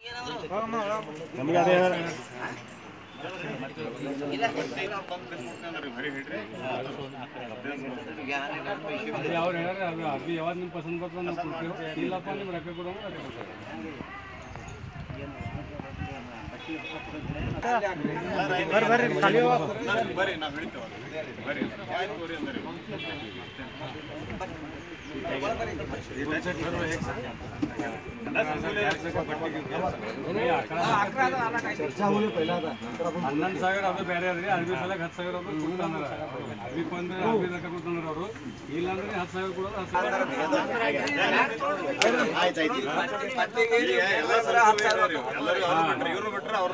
ನಮಗೆ ಅದೇ ಅವ್ರು ಹೇಳ್ಯಾರ ಅದು ಅರ್ಬಿ ಯಾವಾಗ ನಿಮ್ಗೆ ಪಸಂದ್ ಬರ್ತದೆ ನಾವು ಕೊಡ್ತೀವಿ ಇಲ್ಲಪ್ಪ ನಿಮ್ಗೆ ರೊಕ್ಕ ಕೊಡೋಣ ರೊಕ್ಕ ಕೊಡ್ತಾರೆ ಬರ್ರಿ ನಾವು ಹಿಡಿತೇವೆ ಬರ್ರಿ ಆಯ್ತು ತೋರಿ ಅಂದ್ರಿ ಹನ್ನೊಂದು ಸಾವಿರ ಅದು ಬೇರೆ ಅದ್ರಿ ಅರ್ಬಿ ಸಲಕ್ಕೆ ಹತ್ತು ಸಾವಿರ ಅದು ಕೊಡ್ತಾನ ಅರ್ಬಿ ಬಂದ್ರೆ ಅರ್ಬಿ ರೊಕ್ಕ ಕೊಡ್ತಾನ ಅವರು ಇಲ್ಲ ಅಂದ್ರೆ ಹತ್ತು ಸಾವಿರ ಕೊಡೋದು ಹತ್ತು ಸಾವಿರ ಎಲ್ಲರೂ ಅವ್ರು ಬಿಟ್ರೆ ಇವ್ರು ಬಿಟ್ರೆ ಅವ್ರು